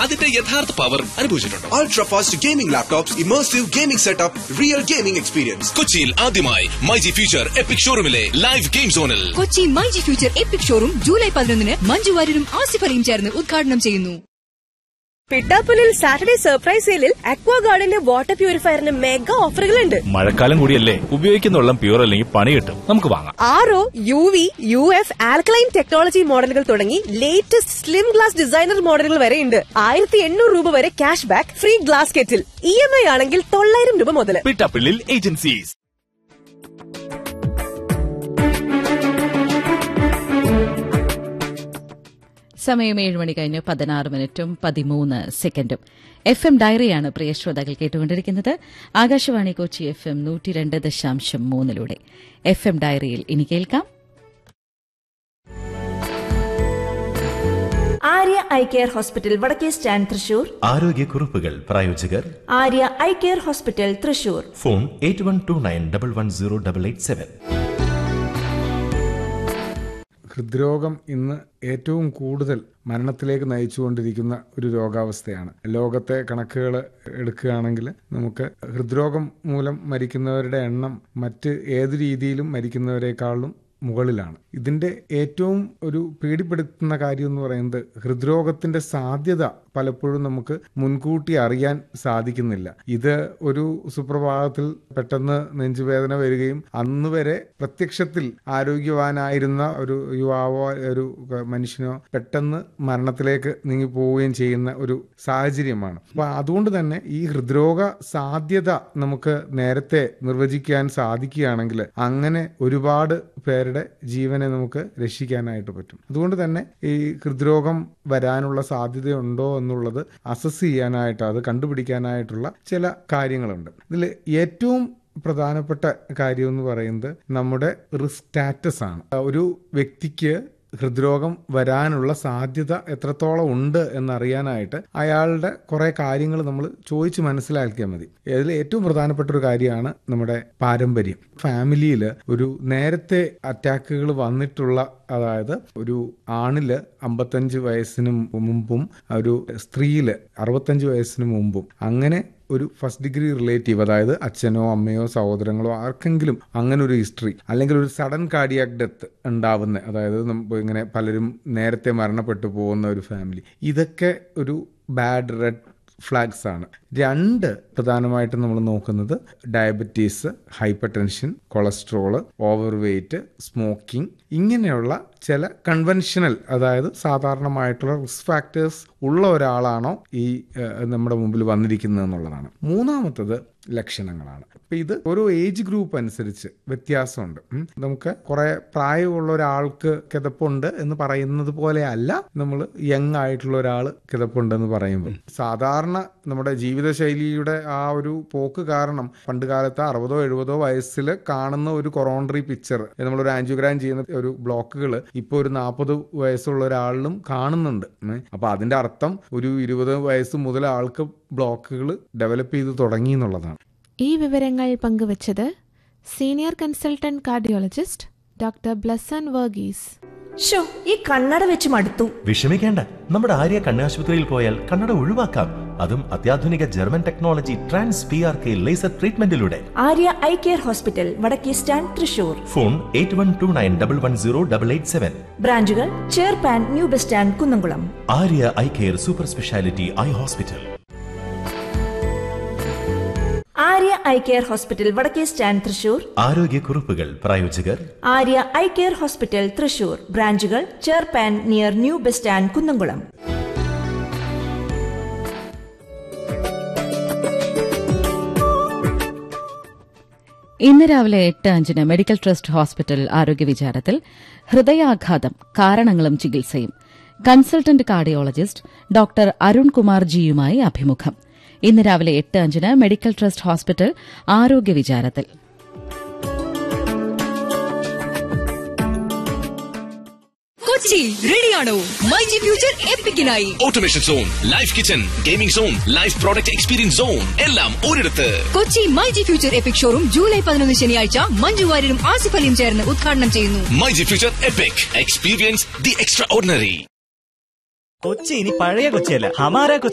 അതിന്റെ യഥാർത്ഥ പവർ അനുഭവിച്ചിട്ടുണ്ടോ Ultra fast gaming laptops, immersive gaming setup, real gaming experience. കൊച്ചിയിൽ ആദ്യമായി മൈജി ഫ്യൂച്ചർ എപ്പിക് ഷോറൂമിലെ ലൈവ് ഗെയിം സോണിൽ Kochi myG future epic showroom July പതിനൊന്നിന് മഞ്ജു വാര്യരും ആസിഫ് അലിയും ചേർന്ന് ഉദ്ഘാടനം ചെയ്യുന്നു പിട്ടാപ്പുലിൽ സാറ്റർഡേ സർപ്രൈസ് സെയിലിൽ അക്വാ ഗാർഡിന്റെ വാട്ടർ പ്യൂരിഫയറിന് മെഗാ ഓഫറുകളുണ്ട് മഴക്കാലം കൂടിയല്ലേ ഉപയോഗിക്കുന്ന വെള്ളം പ്യൂർ അല്ലെങ്കിൽ പണി കിട്ടും നമുക്ക് വാങ്ങാം R O U V U F alkaline technology മോഡലുകൾ തുടങ്ങി ലേറ്റസ്റ്റ് സ്ലിം ഗ്ലാസ് ഡിസൈനർ മോഡലുകൾ വരെ ഉണ്ട് ആയിരത്തി എണ്ണൂറ് രൂപ വരെ cash back free glass kettle E M I ആണെങ്കിൽ തൊള്ളായിരം രൂപ മുതൽ പിട്ടാപ്പിള്ളിൽ ഏജൻസീസ് സമയം ഏഴ് മണി കഴിഞ്ഞ് പതിനാറ് മിനിറ്റും പതിമൂന്ന് സെക്കൻഡും എഫ് എം ഡയറിയാണ് പ്രിയ ശ്രോതാക്കൾ കേട്ടുകൊണ്ടിരിക്കുന്നത് ആകാശവാണി കൊച്ചി എഫ് എം നൂറ്റി രണ്ട് ദശാംശം മൂന്നിലൂടെ എഫ് എം ഡയറിയിൽ ഇനി കേൾക്കാം ആര്യ ഐ കെയർ ഹോസ്പിറ്റൽ വടക്കേ സ്റ്റാൻഡ് തൃശൂർ ആരോഗ്യക്കുറിപ്പുകൾ പ്രായോജകർ Arya eye care hospital Thrissur phone eight one two nine double one zero double eight seven ഹൃദ്രോഗം ഇന്ന് ഏറ്റവും കൂടുതൽ മരണത്തിലേക്ക് നയിച്ചുകൊണ്ടിരിക്കുന്ന ഒരു രോഗാവസ്ഥയാണ് ലോകത്തെ കണക്കുകൾ എടുക്കുകയാണെങ്കിൽ നമുക്ക് ഹൃദ്രോഗം മൂലം മരിക്കുന്നവരുടെ എണ്ണം മറ്റ് ഏത് രീതിയിലും മരിക്കുന്നവരെക്കാളും മുകളിലാണ് ഇതിന്റെ ഏറ്റവും ഒരു പേടിപ്പെടുത്തുന്ന കാര്യം എന്ന് പറയുന്നത് ഹൃദ്രോഗത്തിന്റെ സാധ്യത പലപ്പോഴും നമുക്ക് മുൻകൂട്ടി അറിയാൻ സാധിക്കുന്നില്ല ഇത് ഒരു സുപ്രഭാതത്തിൽ പെട്ടെന്ന് നെഞ്ചുവേദന വരികയും അന്ന് വരെ പ്രത്യക്ഷത്തിൽ ആരോഗ്യവാനായിരുന്ന ഒരു യുവാവോ ഒരു മനുഷ്യനോ പെട്ടെന്ന് മരണത്തിലേക്ക് നീങ്ങി പോവുകയും ചെയ്യുന്ന ഒരു സാഹചര്യമാണ് അപ്പൊ അതുകൊണ്ട് തന്നെ ഈ ഹൃദ്രോഗ സാധ്യത നമുക്ക് നേരത്തെ നിർവചിക്കാൻ സാധിക്കുകയാണെങ്കിൽ അങ്ങനെ ഒരുപാട് പേരുടെ ജീവനെ നമുക്ക് രക്ഷിക്കാനായിട്ട് പറ്റും അതുകൊണ്ട് തന്നെ ഈ ഹൃദ്രോഗം വരാനുള്ള സാധ്യതയുണ്ടോ എന്നുള്ളത് അസസ് ചെയ്യാനായിട്ട് അത് കണ്ടുപിടിക്കാനായിട്ടുള്ള ചില കാര്യങ്ങളുണ്ട് ഇതിൽ ഏറ്റവും പ്രധാനപ്പെട്ട കാര്യം എന്ന് പറയുന്നത് നമ്മുടെ റിസ്ക് സ്റ്റാറ്റസ് ആണ് ഒരു വ്യക്തിക്ക് ഹൃദ്രോഗം വരാനുള്ള സാധ്യത എത്രത്തോളം ഉണ്ട് എന്നറിയാനായിട്ട് അയാളുടെ കുറെ കാര്യങ്ങൾ നമ്മൾ ചോദിച്ച് മനസ്സിലാക്കിയാൽ മതി ഇതിൽ ഏറ്റവും പ്രധാനപ്പെട്ട ഒരു കാര്യമാണ് നമ്മുടെ പാരമ്പര്യം ഫാമിലിയിൽ ഒരു നേരത്തെ അറ്റാക്കുകൾ വന്നിട്ടുള്ള അതായത് ഒരു ആണില് അമ്പത്തഞ്ച് വയസ്സിന് മുമ്പും ഒരു സ്ത്രീയില് അറുപത്തഞ്ച് വയസ്സിന് മുമ്പും അങ്ങനെ ഒരു ഫസ്റ്റ് ഡിഗ്രി റിലേറ്റീവ് അതായത് അച്ഛനോ അമ്മയോ സഹോദരങ്ങളോ ആർക്കെങ്കിലും അങ്ങനെ ഒരു ഹിസ്റ്ററി അല്ലെങ്കിൽ ഒരു സഡൻ കാർഡിയാക് ഡെത്ത് ഉണ്ടാവുന്ന അതായത് നമുക്ക് ഇങ്ങനെ പലരും നേരത്തെ മരണപ്പെട്ടു പോകുന്ന ഒരു ഫാമിലി ഇതൊക്കെ ഒരു ബാഡ് റെഡ് ഫ്ലാഗ്സ് ആണ് രണ്ട് പ്രധാനമായിട്ടും നമ്മൾ നോക്കുന്നത് diabetes hypertension cholesterol over weight smoking ഇങ്ങനെയുള്ള ചില കൺവെൻഷനൽ അതായത് സാധാരണമായിട്ടുള്ള റിസ്ക് ഫാക്ടേഴ്സ് ഉള്ള ഒരാളാണോ ഈ ഏഹ്, നമ്മുടെ മുമ്പിൽ വന്നിരിക്കുന്നത് എന്നുള്ളതാണ് മൂന്നാമത്തത് ലക്ഷണങ്ങളാണ് അപ്പൊ ഇത് ഓരോ ഏജ് ഗ്രൂപ്പ് അനുസരിച്ച് വ്യത്യാസമുണ്ട് ഉം. നമുക്ക് കുറെ പ്രായമുള്ള ഒരാൾക്ക് കിതപ്പുണ്ട് എന്ന് പറയുന്നത് പോലെ അല്ല നമ്മൾ യങ് ആയിട്ടുള്ള ഒരാൾ കിതപ്പുണ്ടെന്ന് പറയുമ്പോൾ സാധാരണ നമ്മുടെ ജീവിതശൈലിയുടെ ആ ഒരു പോക്ക് കാരണം പണ്ട് കാലത്ത് അറുപതോ എഴുപതോ വയസ്സിൽ കാണുന്ന ഒരു കൊറോണറി പിക്ചർ നമ്മളൊരു ആൻജിയോഗ്രാം ചെയ്യുന്ന ഒരു ബ്ലോക്കുകൾ ഇപ്പോൾ ഒരു നാൽപ്പത് വയസ്സുള്ള ഒരാളിലും കാണുന്നുണ്ട് ഉം. അപ്പൊ അതിന്റെ അർത്ഥം ഒരു ഇരുപത് വയസ്സ് മുതൽ ആൾക്ക് ബ്ലോക്കുകൾ ഡെവലപ്പ് ചെയ്ത് തുടങ്ങി എന്നുള്ളതാണ് ഈ വിവരങ്ങൾ പങ്കുവച്ചത് senior consultant cardiologist doctor Blessan Varghese ഷോ ഈ കണ്ണട വെച്ച് മടുത്തു വിഷമിക്കേണ്ട നമ്മുടെ ആര്യ കണ്ണാശുപത്രിയിൽ പോയാൽ കണ്ണട ഒഴിവാക്കാം അതും അത്യാധുനിക German technology trans P R K laser ട്രീറ്റ്മെന്റിലൂടെ ആര്യ ഐ കെയർ ഹോസ്പിറ്റൽ വടക്കേ stand Thrissur phone eight one two nine double one zero double eight seven ബ്രാഞ്ചുകൾ ചേർപ്പാൻ new bus stand Kunnamkulam Arya eye care super speciality eye hospital Arya eye care hospital വടക്കേ stand Thrissur ആരോഗ്യക്കുറിപ്പുകൾ പ്രായോജകർ Arya eye care hospital Thrissur ബ്രാഞ്ചുകൾ ചേർപ്പാൻ near new bus stand Kunnamkulam ഇന്ന് രാവിലെ എട്ട് അഞ്ചിന് മെഡിക്കൽ ട്രസ്റ്റ് ഹോസ്പിറ്റൽ ആരോഗ്യ വിചാരത്തിൽ ഹൃദയാഘാതം കാരണങ്ങളും ചികിത്സയും കൺസൾട്ടന്റ് കാർഡിയോളജിസ്റ്റ് ഡോക്ടർ അരുൺകുമാർ ജിയുമായി അഭിമുഖം ഇന്ന് രാവിലെ എട്ട് അഞ്ചിന് മെഡിക്കൽ ട്രസ്റ്റ് ഹോസ്പിറ്റൽ ആരോഗ്യ വിചാരത്തിൽ കൊച്ചി റെഡിയാണോ മൈജി ഫ്യൂച്ചർ എപ്പിക്കിനായി automation zone life kitchen gaming zone life product experience zone എല്ലാം ഒരിടത്ത് Kochi myG future epic showroom July പതിനൊന്ന് ശനിയാഴ്ച മഞ്ജു വാര്യരും ആസിഫ് അലിയും ചേർന്ന് ഉദ്ഘാടനം ചെയ്യുന്നു myG future epic experience the extraordinary Kochi ഇനി പഴയ കൊച്ചിയല്ല ഹമാര